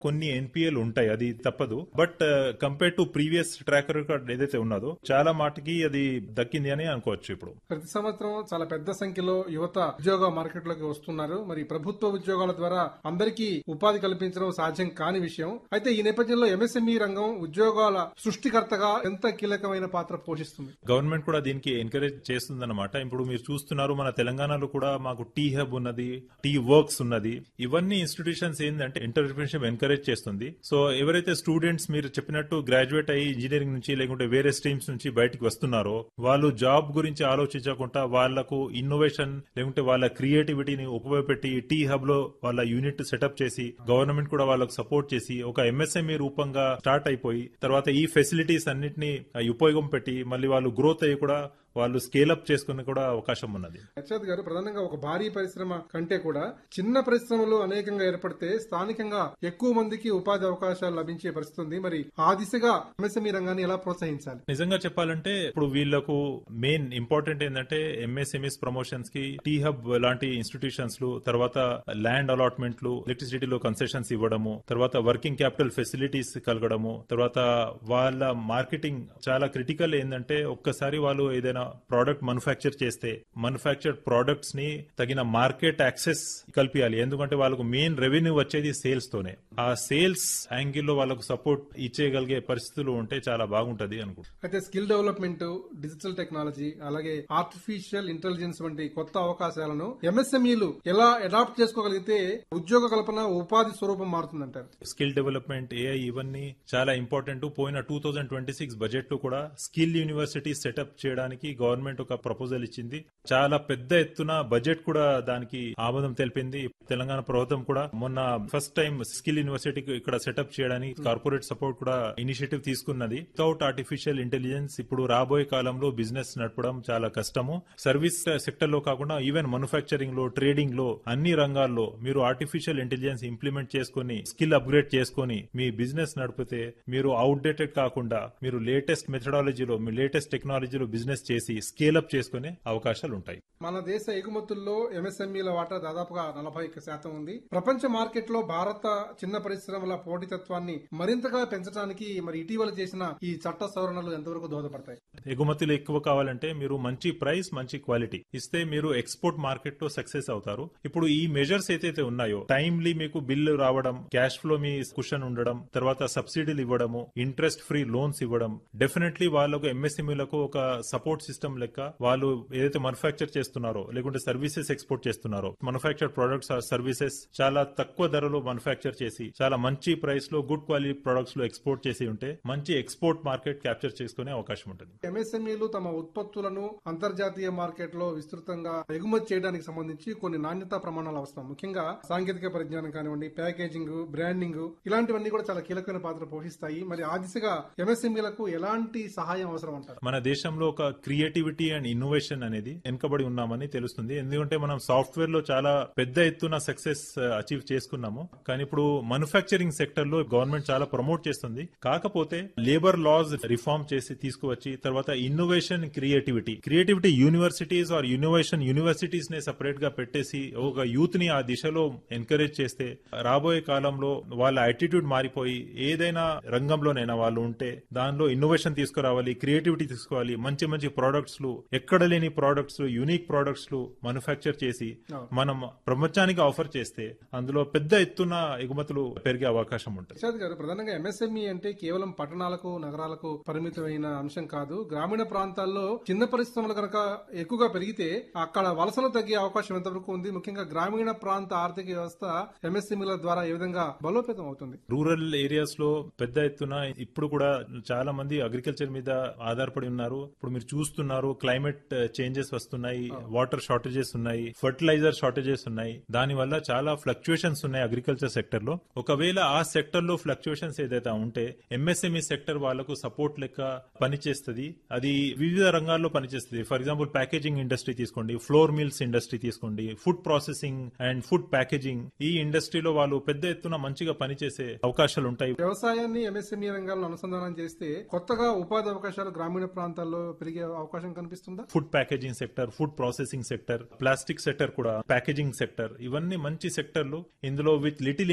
కొన్ని ఎన్పిఎల్ ఉంటాయి అది తప్పదు but compare to previous track record ఏదైతే ఉన్నదో చాలా మాటకి అది దక్కింది అని అనుకోవచ్చు ఇప్పుడు ప్రతి సంవత్సరం చాలా పెద్ద సంఖ్యలో యువత ఉద్యోగ మార్కెట్ లోకి వస్తున్నారు మరి ప్రభుత్వ ఉద్యోగాల ద్వారా అందరికీ ఉపాధి కల్పించడం సాధ్యం కాని విషయం అయితే ఈ నేపథ్యంలో ఎంఎస్ఎంఈ రంగం ఉద్యోగాల సృష్టికర్తగా ఎంత కీలకమైన పాత్ర పోషిస్తుంది గవర్నమెంట్ కూడా దీనికి ఎంకరేజ్ చేస్తుందన్నమాట ఇప్పుడు మీరు చూస్తున్నారు మన తెలంగాణలో కూడా మాకు టీ హబ్ ఉన్నది టీ వర్క్స్ ఉన్నది ఇవన్నీ ఇన్స్టిట్యూషన్స్ ఏంటంటే ఎంటర్ప్రినర్షిప్ ఎంకరేజ్ చేస్తుంది సో ఎవరైతే స్టూడెంట్స్ మీరు చెప్పినట్టు గ్రాడ్యుయేట్ అయ్యి ఇంజనీరింగ్ నుంచి లేకుంటే వేరే స్ట్రీమ్స్ నుంచి బయటికి వస్తున్నారో వాళ్ళు జాబ్ గురించి ఆలోచించకుండా వాళ్లకు ఇన్నోవేషన్ లేకుంటే వాళ్ళ క్రియేటివిటీని ఉపయోగపెట్టి టీ హబ్ లో వాళ్ళ యూనిట్ సెటప్ చేసి గవర్నమెంట్ కూడా వాళ్ళకు సపోర్ట్ చేసి ఒక ఎంఎస్ఎంఈ రూపంగా స్టార్ట్ అయిపోయి తర్వాత ఈ ఫెసిలిటీస్ అన్నిటిని ఉపయోగం పెట్టి మళ్ళీ వాళ్ళు గ్రోత్ అయ్యి కూడా వాళ్ళు స్కేల్ అప్ చేసుకునే కూడా అవకాశం ఉన్నది యక్షాద్ గారు ప్రధానంగా ఒక భారీ పరిశ్రమ కంటే కూడా చిన్న పరిశ్రమలు అనేకంగా ఏర్పడితే స్థానికంగా ఎక్కువ మందికి ఉపాధి అవకాశాలు లభించే పరిస్థితి ఉంది మరి ఆ దిశగా ఎంఎస్ఎంఈ రంగాన్ని ఎలా ప్రోత్సహించాలి నిజంగా చెప్పాలంటే ఇప్పుడు వీళ్లకు మెయిన్ ఇంపార్టెంట్ ఏంటంటే ఎంఎస్ఎంఎస్ ప్రమోషన్స్ కి టీ హబ్ లాంటి ఇన్స్టిట్యూషన్స్ లు తర్వాత ల్యాండ్ అలాట్మెంట్లు ఎలక్ట్రిసిటీలో కన్సెషన్స్ ఇవ్వడము తర్వాత వర్కింగ్ క్యాపిటల్ ఫెసిలిటీస్ కలగడము తర్వాత వాళ్ళ మార్కెటింగ్ చాలా క్రిటికల్ ఏంటంటే ఒక్కసారి వాళ్ళు ఏదైనా ప్రోడక్ట్ మ్యానుఫ్యాక్చర్ చేస్తే మ్యానుఫ్యాక్చర్డ్ ప్రోడక్ట్స్ ని తగిన మార్కెట్ యాక్సెస్ కల్పించాలి ఎందుకంటే వాళ్ళకు మెయిన్ రెవెన్యూ వచ్చేది సేల్స్ తోనే ఆ సేల్స్ యాంగిల్ లో వాళ్ళకు సపోర్ట్ ఇచ్చేయగలిగే పరిస్థితులు ఉంటే చాలా బాగుంటది అనుకుంటున్నాను అయితే స్కిల్ డెవలప్మెంట్ డిజిటల్ టెక్నాలజీ అలాగే ఆర్టిఫిషియల్ ఇంటెలిజెన్స్ వంటి కొత్త అవకాశాలను ఎంఎస్ఎంఈలు ఎలా అడాప్ట్ చేసుకోగలిగితే ఉద్యోగ కల్పన ఉపాధి స్వరూపం మారుతుందంటారు స్కిల్ డెవలప్మెంట్ ఏఐ ఇవన్నీ చాలా ఇంపార్టెంట్ పోయిన two thousand twenty six budget లో కూడా స్కిల్ యూనివర్సిటీ సెటప్ చేయడానికి గవర్నమెంట్ ఒక ప్రపోజల్ ఇచ్చింది చాలా పెద్ద ఎత్తున బడ్జెట్ కూడా దానికి ఆమోదం తెలిపింది తెలంగాణ ప్రభుత్వం కూడా మొన్న ఫస్ట్ టైం స్కిల్ యూనివర్సిటీ ఇక్కడ సెటప్ చేయడానికి కార్పొరేట్ సపోర్ట్ కూడా ఇనిషియేటివ్ తీసుకున్నది వితౌట్ ఆర్టిఫిషియల్ ఇంటెలిజెన్స్ ఇప్పుడు రాబోయే కాలంలో బిజినెస్ నడపడం చాలా కష్టము సర్వీస్ సెక్టర్ లో కాకుండా ఈవెన్ మ్యానుఫ్యాక్చరింగ్ లో ట్రేడింగ్ లో అన్ని రంగాల్లో మీరు ఆర్టిఫిషియల్ ఇంటెలిజెన్స్ ఇంప్లిమెంట్ చేసుకుని స్కిల్ అప్గ్రేడ్ చేసుకుని మీ బిజినెస్ నడిపితే మీరు అవుట్డేటెడ్ కాకుండా మీరు లేటెస్ట్ మెథడాలజీలో మీ లేటెస్ట్ టెక్నాలజీలో బిజినెస్ చేసి స్కేల్ అప్ చేసుకునే అవకాశాలు ఉంటాయి మన దేశ ఎగుమతుల్లో ఎంఎస్ఎంఈల వాటా దాదాపుగా నలభై ఒక్క శాతం ఉంది ప్రపంచ మార్కెట్ లో భారత చిన్న పరిశ్రమల పోటీతత్వాన్ని మరింతగా పెంచడానికి మరి ఇటీవల చేసిన ఈ చట్ట సవరణలు ఎంతవరకు దోహదపడతాయి ఎగుమతులు ఎక్కువ కావాలంటే మీరు మంచి ప్రైస్ మంచి క్వాలిటీ ఇస్తే మీరు ఎక్స్పోర్ట్ మార్కెట్ లో సక్సెస్ అవుతారు ఇప్పుడు ఈ మెజర్స్ ఏదైతే ఉన్నాయో టైమ్లీ మీకు బిల్లు రావడం క్యాష్ ఫ్లో మీ కుషన్ ఉండడం తర్వాత సబ్సిడీలు ఇవ్వడము ఇంట్రెస్ట్ ఫ్రీ లోన్స్ ఇవ్వడం డెఫినెట్లీ వాళ్ళకు ఎంఎస్ఎంఈలకు ఒక సపోర్ట్ సిస్టమ్ లెక్క వాళ్ళు ఏదైతే మ్యానుఫ్యాక్చర్ చేస్తున్నారో లేకుంటే సర్వీసెస్ ఎక్స్పోర్ట్ చేస్తున్నారో మ్యానుఫ్యాక్చర్ ప్రొడక్ట్స్ ఆర్ సర్వీసెస్ చాలా తక్కువ ధరలో మ్యానుఫ్యాక్చర్ చేసి చాలా మంచి ప్రైస్ లో గుడ్ క్వాలిటీ ప్రొడక్ట్స్ లో ఎక్స్పోర్ట్ చేసి ఉంటే మంచి ఎక్స్పోర్ట్ మార్కెట్ క్యాప్చర్ చేసుకునే అవకాశం ఉంటుంది ఎంఎస్ఎంఈలు తమ ఉత్పత్తులను అంతర్జాతీయ మార్కెట్ లో విస్తృతంగా ఎగుమతి చేయడానికి సంబంధించి కొన్ని నాణ్యతా ప్రమాణాలు అవసరం ముఖ్యంగా సాంకేతిక పరిజ్ఞానం కానివ్వండి ప్యాకేజింగ్ బ్రాండింగ్ ఇలాంటివన్నీ కూడా చాలా కీలకమైన పాత్ర పోషిస్తాయి మరి ఆ దిశగా ఎంఎస్ఎంఈలకు ఎలాంటి సహాయం అవసరం అంటారు మన దేశంలో ఒక క్రియేటివిటీ అండ్ ఇన్నోవేషన్ అనేది వెనుకబడి ఉన్నామని తెలుస్తుంది ఎందుకంటే మనం సాఫ్ట్వేర్ లో చాలా పెద్ద ఎత్తున సక్సెస్ అచీవ్ చేసుకున్నాము కానీ ఇప్పుడు మ్యానుఫ్యాక్చరింగ్ సెక్టర్ లో గవర్నమెంట్ చాలా ప్రమోట్ చేస్తుంది కాకపోతే లేబర్ లాస్ రిఫార్మ్ చేసి తీసుకువచ్చి తర్వాత innovation creativity creativity universities or innovation universities నే సపరేట్ గా పెట్టేసి ఒక యూత్ ని ఆ దిశలో ఎంకరేజ్ చేస్తే రాబోయే కాలంలో వాళ్ళ యాటిట్యూడ్ మారిపోయి ఏదైనా రంగంలోనైనా వాళ్ళు ఉంటే దానిలో ఇన్నోవేషన్ తీసుకురావాలి క్రియేటివిటీ తీసుకోవాలి మంచి మంచి ప్రోడక్ట్స్ లు ఎక్కడ లేని ప్రోడక్ట్స్ యూనిక్ ప్రోడక్ట్స్ లు మ్యానుఫ్యాక్చర్ చేసి మనం ప్రపంచానికి ఆఫర్ చేస్తే అందులో పెద్ద ఎత్తున ఎగుమతులు పెరిగే అవకాశం ఉంటుంది ప్రసాద్ గారు ప్రధానంగా ఎంఎస్ఎంఈ అంటే కేవలం పట్టణాలకు నగరాలకు పరిమితమైన అంశం కాదు గ్రామీణ ప్రాంతాల్లో చిన్న పరిశ్రమలు కనుక ఎక్కువగా పెరిగితే అక్కడ వలసలు తగ్గే అవకాశం ఎంతవరకు ఉంది ముఖ్యంగా గ్రామీణ ప్రాంత ఆర్థిక వ్యవస్థ ఎంఎస్ఎంఈల ద్వారా ఏ విధంగా బలోపేతం అవుతుంది రూరల్ ఏరియాస్ లో పెద్ద ఎత్తున ఇప్పుడు కూడా చాలా మంది అగ్రికల్చర్ మీద ఆధారపడి ఉన్నారు ఇప్పుడు మీరు చూస్తున్నారు క్లైమేట్ చేంజెస్ వస్తున్నాయి వాటర్ షార్టేజెస్ ఉన్నాయి ఫర్టిలైజర్ షార్టేజెస్ ఉన్నాయి దాని వల్ల చాలా ఫ్లక్చుయేషన్స్ ఉన్నాయి అగ్రికల్చర్ సెక్టర్ లో ఒకవేళ ఆ సెక్టర్ లో ఫ్లక్చుయేషన్స్ ఏదైతే ఉంటే ఎంఎస్ఎంఈ సెక్టర్ వాళ్ళకు సపోర్ట్ లెక్క పనిచేస్తుంది అది వివిధ రంగాల్లో పనిచేస్తుంది ఫర్ ఎగ్జాంపుల్ ప్యాకేజింగ్ ఇండస్ట్రీ తీసుకోండి ఫ్లోర్ మిల్స్ ఇండస్ట్రీ తీసుకోండి food processing and food packaging ఈ ఇండస్ట్రీలో వాళ్ళు పెద్ద ఎత్తున మంచిగా పనిచేసే అవకాశాలు ఉంటాయి వ్యవసాయాన్ని ఎంఎస్ఎంఈ రంగాలను అనుసంధానం చేస్తే కొత్తగా ఉపాధి అవకాశాలు గ్రామీణ ప్రాంతాల్లో పెరిగే అవకాశం కనిపిస్తుందా food packaging sector food processing sector plastic sector కూడా ప్యాకేజింగ్ సెక్టర్ ఇవన్నీ మంచి సెక్టర్లు ఇందులో with little investment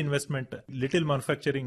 little manufacturing